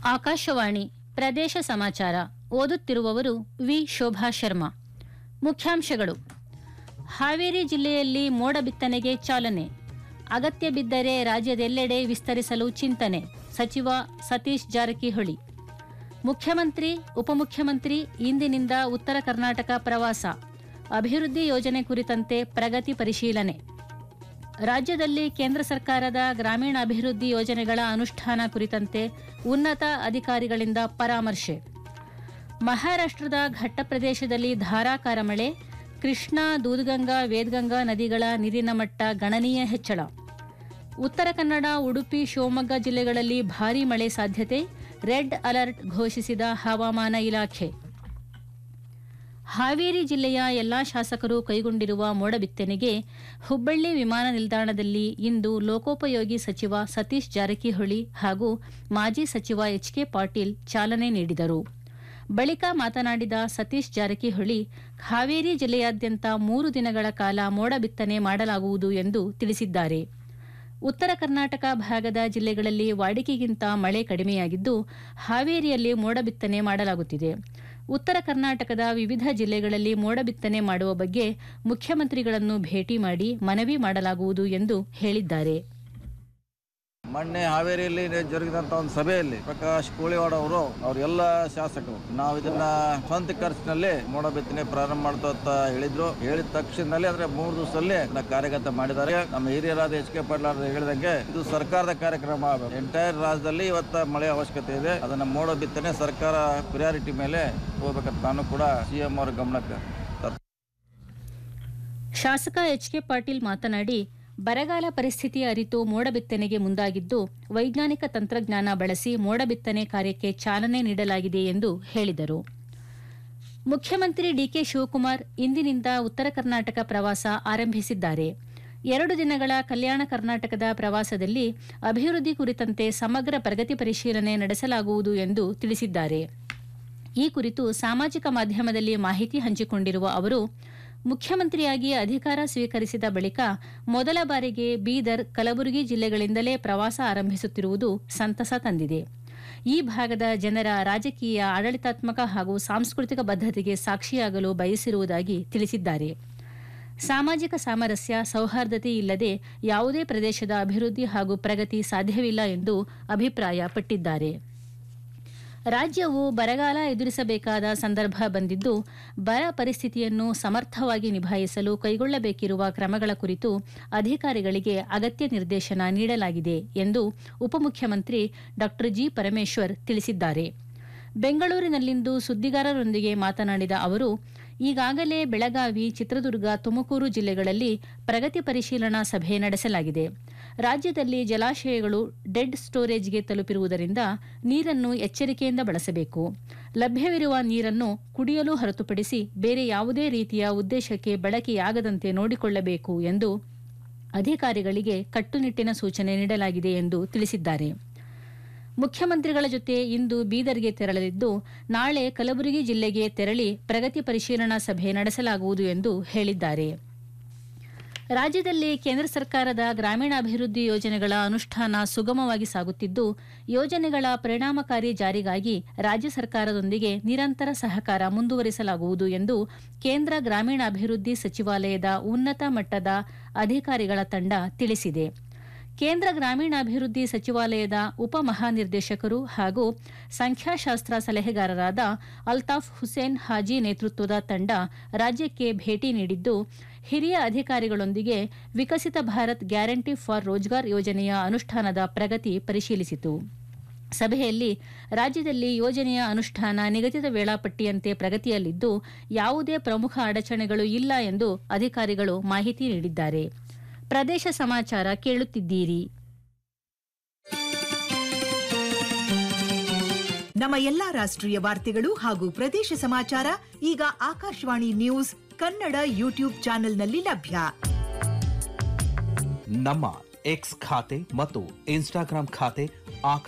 ಆಕಾಶವಾಣಿ ಪ್ರದೇಶ ಸಮಾಚಾರ ಓದುತ್ತಿರುವವರು ವಿ ಶೋಭಾ ಶರ್ಮಾ ಮುಖ್ಯಾಂಶಗಳು ಹಾವೇರಿ ಜಿಲ್ಲೆಯಲ್ಲಿ ಮೋಡ ಬಿತ್ತನೆಗೆ ಚಾಲನೆ ಅಗತ್ಯ ಬಿದ್ದರೆ ರಾಜ್ಯದೆಲ್ಲೆಡೆ ವಿಸ್ತರಿಸಲು ಚಿಂತನೆ ಸಚಿವ ಸತೀಶ್ ಜಾರಕಿಹೊಳಿ ಮುಖ್ಯಮಂತ್ರಿ ಉಪಮುಖ್ಯಮಂತ್ರಿ ಇಂದಿನಿಂದ ಉತ್ತರ ಕರ್ನಾಟಕ ಪ್ರವಾಸ ಅಭಿವೃದ್ಧಿ ಯೋಜನೆ ಕುರಿತಂತೆ ಪ್ರಗತಿ ಪರಿಶೀಲನೆ ರಾಜ್ಯದಲ್ಲಿ ಕೇಂದ್ರ ಸರ್ಕಾರದ ಗ್ರಾಮೀಣಾಭಿವೃದ್ಧಿ ಯೋಜನೆಗಳ ಅನುಷ್ಠಾನ ಕುರಿತಂತೆ ಉನ್ನತ ಅಧಿಕಾರಿಗಳಿಂದ ಪರಾಮರ್ಶೆ ಮಹಾರಾಷ್ಟ್ರದ ಘಟ್ಟ ಪ್ರದೇಶದಲ್ಲಿ ಧಾರಾಕಾರ ಮಳೆ ಕೃಷ್ಣಾ ದೂದ್ಗಂಗಾ ವೇದ್ಗಂಗಾ ನದಿಗಳ ನೀರಿನ ಮಟ್ಟ ಗಣನೀಯ ಹೆಚ್ಚಳ ಉತ್ತರ ಕನ್ನಡ ಉಡುಪಿ ಶಿವಮೊಗ್ಗ ಜಿಲ್ಲೆಗಳಲ್ಲಿ ಭಾರೀ ಮಳೆ ಸಾಧ್ಯತೆ ರೆಡ್ ಅಲರ್ಟ್ ಘೋಷಿಸಿದ ಹವಾಮಾನ ಇಲಾಖೆ ಹಾವೇರಿ ಜಿಲ್ಲೆಯ ಎಲ್ಲಾ ಶಾಸಕರು ಕೈಗೊಂಡಿರುವ ಮೋಡ ಬಿತ್ತನೆಗೆ ಹುಬ್ಬಳ್ಳಿ ವಿಮಾನ ನಿಲ್ದಾಣದಲ್ಲಿ ಇಂದು ಲೋಕೋಪಯೋಗಿ ಸಚಿವ ಸತೀಶ್ ಜಾರಕಿಹೊಳಿ ಹಾಗೂ ಮಾಜಿ ಸಚಿವ ಎಚ್ಕೆ ಪಾಟೀಲ್ ಚಾಲನೆ ನೀಡಿದರು ಬಳಿಕ ಮಾತನಾಡಿದ ಸತೀಶ್ ಜಾರಕಿಹೊಳಿ ಹಾವೇರಿ ಜಿಲ್ಲೆಯಾದ್ಯಂತ ಮೂರು ದಿನಗಳ ಕಾಲ ಮೋಡ ಬಿತ್ತನೆ ಮಾಡಲಾಗುವುದು ಎಂದು ತಿಳಿಸಿದ್ದಾರೆ ಉತ್ತರ ಕರ್ನಾಟಕ ಭಾಗದ ಜಿಲ್ಲೆಗಳಲ್ಲಿ ವಾಡಿಕೆಗಿಂತ ಮಳೆ ಕಡಿಮೆಯಾಗಿದ್ದು ಹಾವೇರಿಯಲ್ಲಿ ಮೋಡ ಬಿತ್ತನೆ ಮಾಡಲಾಗುತ್ತಿದೆ ಉತ್ತರ ಕರ್ನಾಟಕದ ವಿವಿಧ ಜಿಲ್ಲೆಗಳಲ್ಲಿ ಮೋಡ ಬಿತ್ತನೆ ಮಾಡುವ ಬಗ್ಗೆ ಮುಖ್ಯಮಂತ್ರಿಗಳನ್ನು ಭೇಟಿ ಮಾಡಿ ಮನವಿ ಮಾಡಲಾಗುವುದು ಎಂದು ಹೇಳಿದ್ದಾರೆ ಮೊನ್ನೆ ಹಾವೇರಿಯಲ್ಲಿ ಜರುಗಿದಂತ ಒಂದು ಸಭೆಯಲ್ಲಿ ಪ್ರಕಾಶ್ ಕೋಳಿವಾಡ ಅವರು ಅವರೆಲ್ಲ ಶಾಸಕರು ನಾವು ಇದನ್ನ ಸ್ವಂತ ಖರ್ಚಿನಲ್ಲಿ ಮೋಡ ಬಿತ್ತನೆ ಪ್ರಾರಂಭ ಮಾಡ್ತಾ ಅಂತ ಹೇಳಿದ್ರು ಹೇಳಿದ ತಕ್ಷಣದಲ್ಲಿ ಅಂದ್ರೆ ಮೂರು ದಿವಸದಲ್ಲಿ ಇದನ್ನ ಕಾರ್ಯಗತ ಮಾಡಿದ್ದಾರೆ ನಮ್ಮ ಹಿರಿಯರಾದ ಎಚ್ ಕೆ ಪಾಟೀಲ್ ಅವರು ಹೇಳಿದಂಗೆ ಇದು ಸರ್ಕಾರದ ಕಾರ್ಯಕ್ರಮ ಎಂಟೈರ್ ರಾಜ್ಯದಲ್ಲಿ ಇವತ್ತ ಮಳೆ ಅವಶ್ಯಕತೆ ಇದೆ ಅದನ್ನ ಮೋಡ ಬಿತ್ತನೆ ಸರ್ಕಾರ ಪ್ರಿಯಾರಿಟಿ ಮೇಲೆ ಹೋಗ್ಬೇಕಂತ ನಾನು ಕೂಡ ಸಿಎಂ ಅವರ ಗಮನಕ್ಕೆ ತರ್ತೇನೆ. ಶಾಸಕ ಎಚ್ಕೆ ಪಾಟೀಲ್ ಮಾತನಾಡಿ ಬರಗಾಲ ಪರಿಸ್ಥಿತಿ ಅರಿತು ಮೋಡ ಬಿತ್ತನೆಗೆ ಮುಂದಾಗಿದ್ದು ವೈಜ್ಞಾನಿಕ ತಂತ್ರಜ್ಞಾನ ಬಳಸಿ ಮೋಡ ಬಿತ್ತನೆ ಕಾರ್ಯಕ್ಕೆ ಚಾಲನೆ ನೀಡಲಾಗಿದೆ ಎಂದು ಹೇಳಿದರು ಮುಖ್ಯಮಂತ್ರಿ ಡಿಕೆ ಶಿವಕುಮಾರ್ ಇಂದಿನಿಂದ ಉತ್ತರ ಕರ್ನಾಟಕ ಪ್ರವಾಸ ಆರಂಭಿಸಿದ್ದಾರೆ ಎರಡು ದಿನಗಳ ಕಲ್ಯಾಣ ಕರ್ನಾಟಕದ ಪ್ರವಾಸದಲ್ಲಿ ಅಭಿವೃದ್ಧಿ ಕುರಿತಂತೆ ಸಮಗ್ರ ಪ್ರಗತಿ ಪರಿಶೀಲನೆ ನಡೆಸಲಾಗುವುದು ಎಂದು ತಿಳಿಸಿದ್ದಾರೆ ಈ ಕುರಿತು ಸಾಮಾಜಿಕ ಮಾಧ್ಯಮದಲ್ಲಿ ಮಾಹಿತಿ ಹಂಚಿಕೊಂಡಿರುವ ಅವರು ಮುಖ್ಯಮಂತ್ರಿಯಾಗಿ ಅಧಿಕಾರ ಸ್ವೀಕರಿಸಿದ ಬಳಿಕ ಮೊದಲ ಬಾರಿಗೆ ಬೀದರ್ ಕಲಬುರಗಿ ಜಿಲ್ಲೆಗಳಿಂದಲೇ ಪ್ರವಾಸ ಆರಂಭಿಸುತ್ತಿರುವುದು ಸಂತಸ ತಂದಿದೆ ಈ ಭಾಗದ ಜನರ ರಾಜಕೀಯ ಆಡಳಿತಾತ್ಮಕ ಹಾಗೂ ಸಾಂಸ್ಕೃತಿಕ ಬದ್ಧತೆಗೆ ಸಾಕ್ಷಿಯಾಗಲು ಬಯಸಿರುವುದಾಗಿ ತಿಳಿಸಿದ್ದಾರೆ ಸಾಮಾಜಿಕ ಸಾಮರಸ್ಯ ಸೌಹಾರ್ದತೆ ಇಲ್ಲದೆ ಯಾವುದೇ ಪ್ರದೇಶದ ಅಭಿವೃದ್ಧಿ ಹಾಗೂ ಪ್ರಗತಿ ಸಾಧ್ಯವಿಲ್ಲ ಎಂದು ಅಭಿಪ್ರಾಯಪಟ್ಟಿದ್ದಾರೆ ರಾಜ್ಯವು ಬರಗಾಲ ಎದುರಿಸಬೇಕಾದ ಸಂದರ್ಭ ಬಂದಿದ್ದು ಬರ ಪರಿಸ್ಥಿತಿಯನ್ನು ಸಮರ್ಥವಾಗಿ ನಿಭಾಯಿಸಲು ಕೈಗೊಳ್ಳಬೇಕಿರುವ ಕ್ರಮಗಳ ಕುರಿತು ಅಧಿಕಾರಿಗಳಿಗೆ ಅಗತ್ಯ ನಿರ್ದೇಶನ ನೀಡಲಾಗಿದೆ ಎಂದು ಉಪಮುಖ್ಯಮಂತ್ರಿ ಡಾ ಜಿ ಪರಮೇಶ್ವರ್ ತಿಳಿಸಿದ್ದಾರೆ ಬೆಂಗಳೂರಿನಲ್ಲಿಂದು ಸುದ್ದಿಗಾರರೊಂದಿಗೆ ಮಾತನಾಡಿದ ಅವರು ಈಗಾಗಲೇ ಬೆಳಗಾವಿ ಚಿತ್ರದುರ್ಗ ತುಮಕೂರು ಜಿಲ್ಲೆಗಳಲ್ಲಿ ಪ್ರಗತಿ ಪರಿಶೀಲನಾ ಸಭೆ ನಡೆಸಲಾಗಿದೆ ರಾಜ್ಯದಲ್ಲಿ ಜಲಾಶಯಗಳು ಡೆಡ್ ಸ್ಟೋರೇಜ್ಗೆ ತಲುಪಿರುವುದರಿಂದ ನೀರನ್ನು ಎಚ್ಚರಿಕೆಯಿಂದ ಬಳಸಬೇಕು ಲಭ್ಯವಿರುವ ನೀರನ್ನು ಕುಡಿಯಲು ಹೊರತುಪಡಿಸಿ ಬೇರೆ ಯಾವುದೇ ರೀತಿಯ ಉದ್ದೇಶಕ್ಕೆ ಬಳಕೆಯಾಗದಂತೆ ನೋಡಿಕೊಳ್ಳಬೇಕು ಎಂದು ಅಧಿಕಾರಿಗಳಿಗೆ ಕಟ್ಟುನಿಟ್ಟಿನ ಸೂಚನೆ ನೀಡಲಾಗಿದೆ ಎಂದು ತಿಳಿಸಿದ್ದಾರೆ ಮುಖ್ಯಮಂತ್ರಿಗಳ ಜೊತೆ ಇಂದು ಬೀದರ್ಗೆ ತೆರಳಲಿದ್ದು ನಾಳೆ ಕಲಬುರಗಿ ಜಿಲ್ಲೆಗೆ ತೆರಳಿ ಪ್ರಗತಿ ಪರಿಶೀಲನಾ ಸಭೆ ನಡೆಸಲಾಗುವುದು ಎಂದು ಹೇಳಿದ್ದಾರೆ ರಾಜ್ಯದಲ್ಲಿ ಕೇಂದ್ರ ಸರ್ಕಾರದ ಗ್ರಾಮೀಣಾಭಿವೃದ್ಧಿ ಯೋಜನೆಗಳ ಅನುಷ್ಠಾನ ಸುಗಮವಾಗಿ ಸಾಗುತ್ತಿದ್ದು ಯೋಜನೆಗಳ ಪರಿಣಾಮಕಾರಿ ಜಾರಿಗಾಗಿ ರಾಜ್ಯ ಸರ್ಕಾರದೊಂದಿಗೆ ನಿರಂತರ ಸಹಕಾರ ಮುಂದುವರಿಸಲಾಗುವುದು ಎಂದು ಕೇಂದ್ರ ಗ್ರಾಮೀಣಾಭಿವೃದ್ಧಿ ಸಚಿವಾಲಯದ ಉನ್ನತ ಮಟ್ಟದ ಅಧಿಕಾರಿಗಳ ತಂಡ ತಿಳಿಸಿದೆ ಕೇಂದ್ರ ಗ್ರಾಮೀಣಾಭಿವೃದ್ಧಿ ಸಚಿವಾಲಯದ ಉಪ ಮಹಾನಿರ್ದೇಶಕರು ಹಾಗೂ ಸಂಖ್ಯಾಶಾಸ್ತ್ರ ಸಲಹೆಗಾರರಾದ ಅಲ್ತಾಫ್ ಹುಸೇನ್ ಹಾಜಿ ನೇತೃತ್ವದ ತಂಡ ರಾಜ್ಯಕ್ಕೆ ಭೇಟಿ ನೀಡಿದ್ದು ಹಿರಿಯ ಅಧಿಕಾರಿಗಳೊಂದಿಗೆ ವಿಕಸಿತ ಭಾರತ್ ಗ್ಯಾರಂಟಿ ಫಾರ್ ರೋಜ್ಗಾರ್ ಯೋಜನೆಯ ಅನುಷ್ಠಾನದ ಪ್ರಗತಿ ಪರಿಶೀಲಿಸಿತು ಸಭೆಯಲ್ಲಿ ರಾಜ್ಯದಲ್ಲಿ ಯೋಜನೆಯ ಅನುಷ್ಠಾನ ನಿಗದಿತ ವೇಳಾಪಟ್ಟಿಯಂತೆ ಪ್ರಗತಿಯಲ್ಲಿದ್ದು ಯಾವುದೇ ಪ್ರಮುಖ ಅಡಚಣೆಗಳು ಇಲ್ಲ ಎಂದು ಅಧಿಕಾರಿಗಳು ಮಾಹಿತಿ ನೀಡಿದ್ದಾರೆ ಪ್ರದೇಶ ಸಮಾಚಾರ ಕೇಳುತ್ತಿದ್ದೀರಿ ನಮ್ಮ ಎಲ್ಲಾ ರಾಷ್ಟ್ರೀಯ ವಾರ್ತೆಗಳು ಹಾಗೂ ಪ್ರದೇಶ ಸಮಾಚಾರ ಈಗ ಆಕಾಶವಾಣಿ ನ್ಯೂಸ್ ಕನ್ನಡ ಯೂಟ್ಯೂಬ್ ಚಾನೆಲ್ನಲ್ಲಿ ಲಭ್ಯ ನಮ್ಮ ಎಕ್ಸ್ ಖಾತೆ ಮತ್ತು ಇನ್ಸ್ಟಾಗ್ರಾಂ ಖಾತೆ ಆಕಾಶ